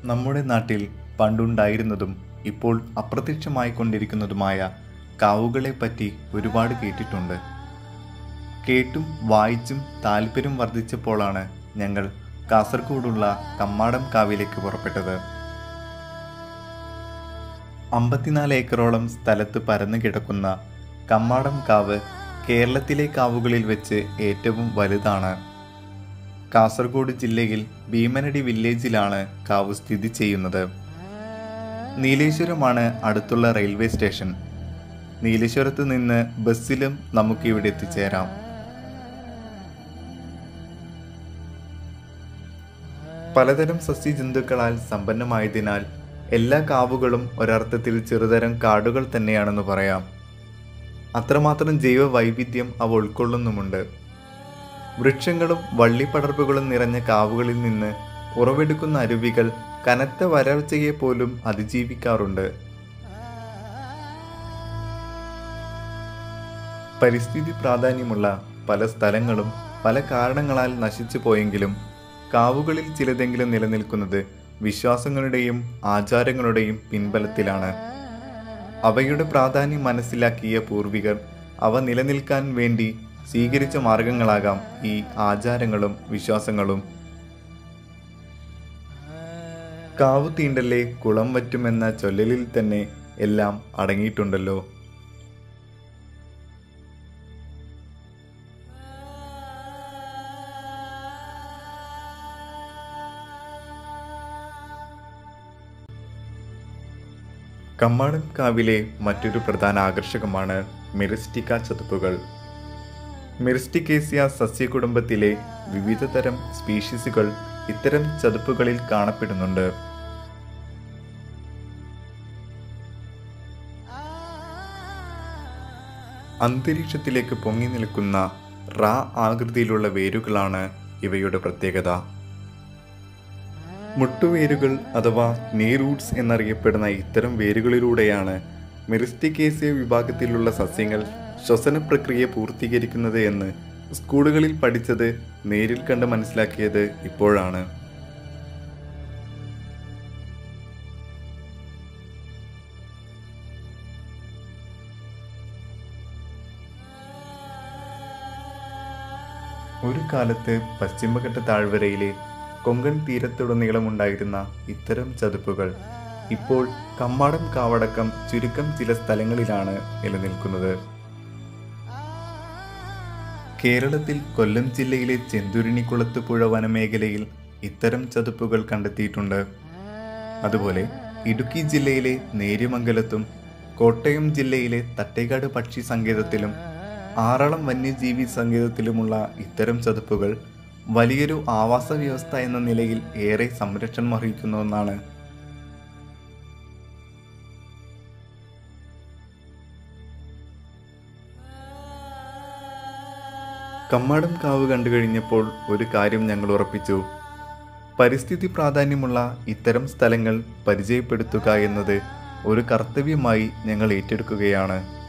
നമ്മുടെ നാട്ടിൽ പണ്ടുണ്ടായിരുന്നതും ഇപ്പോൾ അപ്രത്യക്ഷമായിക്കൊണ്ടിരിക്കുന്നതുമായ കാവുകളെപ്പറ്റി ഒരുപാട് കേട്ടിട്ടുണ്ട് കേട്ടും വായിച്ചും താല്പര്യം വർദ്ധിച്ചപ്പോഴാണ് ഞങ്ങൾ കാസർഗോഡുള്ള കമ്മാടം കാവിലേക്ക് പുറപ്പെട്ടത് അമ്പത്തിനാല് ഏക്കറോളം സ്ഥലത്ത് പരന്നു കിടക്കുന്ന കമ്മാടം കാവ് കേരളത്തിലെ കാവുകളിൽ വെച്ച് ഏറ്റവും വലുതാണ് കാസർഗോഡ് ജില്ലയിൽ ഭീമനടി വില്ലേജിലാണ് കാവ് സ്ഥിതി ചെയ്യുന്നത് നീലേശ്വരമാണ് അടുത്തുള്ള റെയിൽവേ സ്റ്റേഷൻ നീലേശ്വരത്ത് നിന്ന് ബസ്സിലും നമുക്ക് ഇവിടെ എത്തിച്ചേരാം പലതരം സസ്യജന്തുക്കളാൽ സമ്പന്നമായതിനാൽ എല്ലാ കാവുകളും ഒരർത്ഥത്തിൽ ചെറുതരം കാടുകൾ തന്നെയാണെന്ന് പറയാം അത്രമാത്രം ജൈവ വൈവിധ്യം അവ ഉൾക്കൊള്ളുന്നുമുണ്ട് വൃക്ഷങ്ങളും വള്ളിപ്പടർപ്പുകളും നിറഞ്ഞ കാവുകളിൽ നിന്ന് ഉറവെടുക്കുന്ന അരുവികൾ കനത്ത വരൾച്ചയെ പോലും അതിജീവിക്കാറുണ്ട് പരിസ്ഥിതി പ്രാധാന്യമുള്ള പല സ്ഥലങ്ങളും പല കാരണങ്ങളാൽ നശിച്ചു പോയെങ്കിലും കാവുകളിൽ ചിലതെങ്കിലും നിലനിൽക്കുന്നത് വിശ്വാസങ്ങളുടെയും ആചാരങ്ങളുടെയും പിൻബലത്തിലാണ് അവയുടെ പ്രാധാന്യം മനസ്സിലാക്കിയ പൂർവികർ അവ നിലനിൽക്കാൻ വേണ്ടി സ്വീകരിച്ച മാർഗങ്ങളാകാം ഈ ആചാരങ്ങളും വിശ്വാസങ്ങളും കാവ് തീണ്ടല്ലേ കുളം വറ്റുമെന്ന ചൊല്ലലിൽ തന്നെ എല്ലാം അടങ്ങിയിട്ടുണ്ടല്ലോ കമ്മാടം കാവിലെ മറ്റൊരു പ്രധാന ആകർഷകമാണ് മെറിസ്റ്റിക്ക ചതുപ്പുകൾ മെറിസ്റ്റിക്കേസിയ സസ്യകുടുംബത്തിലെ വിവിധ തരം സ്പീഷീസുകൾ ഇത്തരം ചതുപ്പുകളിൽ കാണപ്പെടുന്നുണ്ട് അന്തരീക്ഷത്തിലേക്ക് പൊങ്ങി നിൽക്കുന്ന റാ ആകൃതിയിലുള്ള വേരുകളാണ് ഇവയുടെ പ്രത്യേകത മുട്ടുവേരുകൾ അഥവാ നീ റൂട്ട്സ് എന്നറിയപ്പെടുന്ന ഇത്തരം വേരുകളിലൂടെയാണ് മെറിസ്റ്റിക്കേസിയ വിഭാഗത്തിലുള്ള സസ്യങ്ങൾ ശ്വസന പ്രക്രിയ പൂർത്തീകരിക്കുന്നത് എന്ന് സ്കൂളുകളിൽ പഠിച്ചത് നേരിൽ കണ്ട് മനസ്സിലാക്കിയത് ഇപ്പോഴാണ് ഒരു കാലത്ത് പശ്ചിമഘട്ട താഴ്വരയിലെ കൊങ്കൺ തീരത്തുടനീളമുണ്ടായിരുന്ന ഇത്തരം ചതുപ്പുകൾ ഇപ്പോൾ കമ്മാടം കാവടക്കം ചുരുക്കം ചില സ്ഥലങ്ങളിലാണ് നിലനിൽക്കുന്നത് കേരളത്തിൽ കൊല്ലം ജില്ലയിലെ ചെന്തുരുണിക്കുളത്ത് പുഴ വനമേഖലയിൽ ഇത്തരം ചതുപ്പുകൾ കണ്ടെത്തിയിട്ടുണ്ട് അതുപോലെ ഇടുക്കി ജില്ലയിലെ നേര്യമംഗലത്തും കോട്ടയം ജില്ലയിലെ തട്ടേക്കാട് പക്ഷി സങ്കേതത്തിലും ആറളം വന്യജീവി സങ്കേതത്തിലുമുള്ള ഇത്തരം ചതുപ്പുകൾ വലിയൊരു ആവാസ വ്യവസ്ഥ എന്ന നിലയിൽ ഏറെ സംരക്ഷണം അർഹിക്കുന്ന ഒന്നാണ് കമ്മാടം കാവ് കണ്ടു കഴിഞ്ഞപ്പോൾ ഒരു കാര്യം ഞങ്ങൾ ഉറപ്പിച്ചു പരിസ്ഥിതി പ്രാധാന്യമുള്ള ഇത്തരം സ്ഥലങ്ങൾ പരിചയപ്പെടുത്തുക എന്നത് ഒരു കർത്തവ്യമായി ഞങ്ങൾ ഏറ്റെടുക്കുകയാണ്